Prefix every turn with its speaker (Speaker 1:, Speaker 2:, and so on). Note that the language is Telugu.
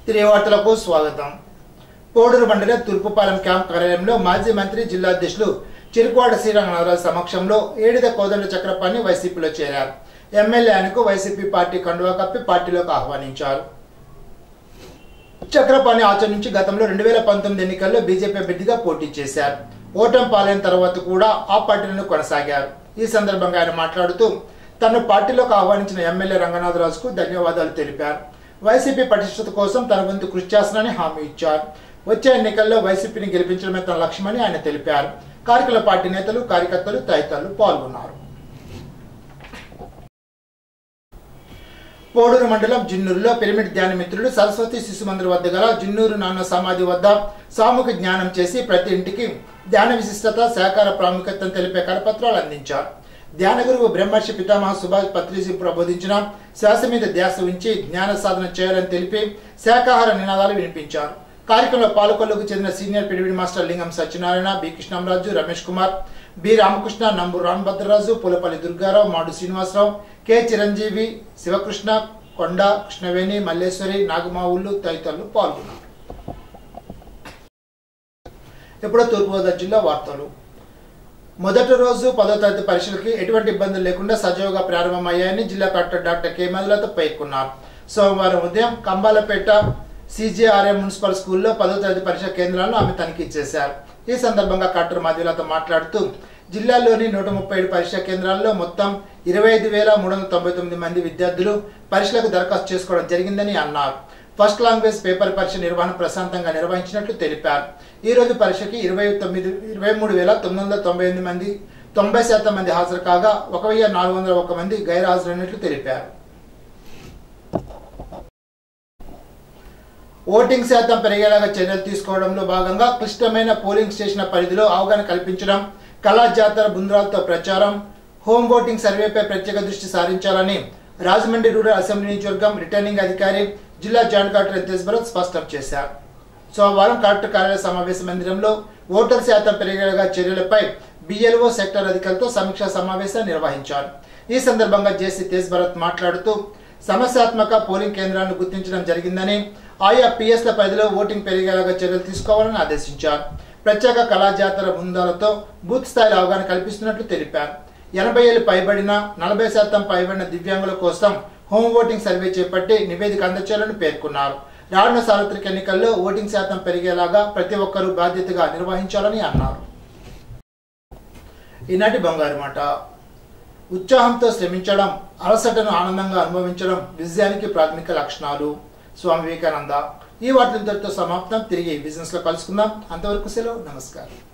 Speaker 1: తిరిగి వార్తలకు స్వాగతం పోడూరు మండలం తూర్పుపాలెం క్యాంప్ కార్యాలయంలో మాజీ మంత్రి జిల్లా అధ్యక్షులు చిరుకువాడ శ్రీరంగనాథరావు సమక్షంలో ఏడిద కోదండ చక్రపాణి వైసీపీలో చేరారు ఎమ్మెల్యే ఆయనకు వైసీపీ పార్టీ కండువా కప్పి పార్టీలోకి ఆహ్వానించారు చక్రపాణి ఆచరించి గతంలో రెండు వేల పంతొమ్మిది ఎన్నికల్లో బీజేపీ అభ్యర్థిగా పోటీ చేశారు ఓటమి పాలైన తర్వాత కూడా ఆ పార్టీలను కొనసాగారు ఈ సందర్భంగా ఆయన మాట్లాడుతూ తను పార్టీలోకి ఆహ్వానించిన ఎమ్మెల్యే రంగనాథరాజుకు ధన్యవాదాలు తెలిపారు వైసీపీ పటిష్టత కోసం తన వంతు కృషి చేస్తానని హామీ ఇచ్చారు వచ్చే ఎన్నికల్లో వైసీపీని గెలిపించడమే తన లక్ష్యమని ఆయన తెలిపారు కార్యకల పార్టీ నేతలు కార్యకర్తలు తదితరులు పాల్గొన్నారు పోడూరు మండలం జిన్నూరులో పిరమిడ్ ధ్యాన మిత్రులు సరస్వతి శిశు మందిర్ వద్ద గల జిన్నూరు నాన్న సమాధి వద్ద సామూహిక జ్ఞానం చేసి ప్రతి ఇంటికి ధ్యాన విశిష్టత సహకార ప్రాముఖ్యతను తెలిపే కరపత్రాలు అందించారు ధ్యాన గురువు బ్రహ్మర్షి పితామహ సుభాష్ పత్రిజీ ప్రబోధించిన శ్వాస మీద ధ్యాస ఉంచి జ్ఞాన సాధన చేయాలని తెలిపి శాకాహార నినాదాలు వినిపించారు కార్యక్రమంలో పాలకొల్లుకు చెందిన సీనియర్ పిడివిడి master Lingam Satyanarayana B Krishnamraju Ramesh Kumar B Ramakrishna నంబు రామభద్రరాజు పులపల్లి దుర్గారావు మాడు శ్రీనివాసరావు కె చిరంజీవి శివకృష్ణ కొండ కృష్ణవేణి మల్లేశ్వరి నాగమావుళ్ళు తదితరులు పాల్గొన్నారు ఇప్పుడు తూర్పుగోదావరి జిల్లా వార్తలు మొదటి రోజు పదో తరగతి పరీక్షలకి ఎటువంటి ఇబ్బందులు లేకుండా సజావుగా ప్రారంభమయ్యాయని జిల్లా కలెక్టర్ డాక్టర్ కె మధులత పేర్కొన్నారు సోమవారం ఉదయం కంబాలపేట సిజేఆర్ఎం మున్సిపల్ స్కూల్లో పదో తరగతి పరీక్ష కేంద్రాలను ఆమె తనిఖీ చేశారు ఈ సందర్భంగా కలెక్టర్ మధులత మాట్లాడుతూ జిల్లాలోని నూట ముప్పై ఏడు పరీక్షా కేంద్రాల్లో మొత్తం ఇరవై ఐదు వేల మూడు వందల తొంభై తొమ్మిది మంది విద్యార్థులు పరీక్షలకు దరఖాస్తు చేసుకోవడం జరిగిందని అన్నారు ఫస్ట్ లాంగ్వేజ్ పేపర్ పరీక్ష నిర్వహణ ప్రశాంతంగా నిర్వహించినట్లు తెలిపారు ఈ రోజు పరీక్షకి ఇరవై తొమ్మిది ఇరవై మూడు వేల తొమ్మిది వందల తొంభై ఎనిమిది మంది తొంభై శాతం మంది హాజరు కాగా ఒక వెయ్యి నాలుగు వందల ఒక మంది గైర్ హాజరైనట్లు తెలిపారు ఓటింగ్ శాతం పెరిగేలాగా చర్యలు తీసుకోవడంలో భాగంగా క్లిష్టమైన పోలింగ్ స్టేషన్ల పరిధిలో అవగాహన కల్పించడం కళా జాతర బృందాలతో ప్రచారం హోమ్ ఓటింగ్ సర్వేపై ప్రత్యేక దృష్టి సారించాలని రాజమండ్రి రూరల్ అసెంబ్లీ నియోజకవర్గం రిటర్నింగ్ అధికారి జిల్లా జాయింట్ కలెక్టర్ ఎంతేజ్ భరత్ స్పష్టం చేశారు సోమవారం కలెక్టర్ కార్యాలయ సమావేశ మందిరంలో ఓటర్ శాతం పెరిగేలాగా చర్యలపై బిఎల్ఓ సెక్టర్ అధికారులతో సమీక్షా సమావేశం నిర్వహించారు ఈ సందర్భంగా జేసీ తేజ్ భరత్ మాట్లాడుతూ సమస్యాత్మక పోలింగ్ కేంద్రాలను గుర్తించడం జరిగిందని ఆయా పిఎస్ల పరిధిలో ఓటింగ్ పెరిగేలాగా చర్యలు తీసుకోవాలని ఆదేశించారు ప్రత్యేక కళా జాతర బృందాలతో బూత్ స్థాయిలో అవగాహన కల్పిస్తున్నట్లు తెలిపారు ఎనభై ఏళ్ళు పైబడిన నలభై శాతం పైబడిన దివ్యాంగుల కోసం హోమ్ ఓటింగ్ సర్వే చేపట్టి నివేదిక అందచేయాలని పేర్కొన్నారు రానున్న సార్వత్రిక ఎన్నికల్లో ఓటింగ్ శాతం పెరిగేలాగా ప్రతి ఒక్కరూ బాధ్యతగా నిర్వహించాలని అన్నారు ఈనాటి బంగారు మాట ఉత్సాహంతో శ్రమించడం అలసటను ఆనందంగా అనుభవించడం విజయానికి ప్రాథమిక లక్షణాలు స్వామి వివేకానంద ఈ వార్తలతో సమాప్తం తిరిగి బిజినెస్ లో కలుసుకుందాం అంతవరకు సెలవు నమస్కారం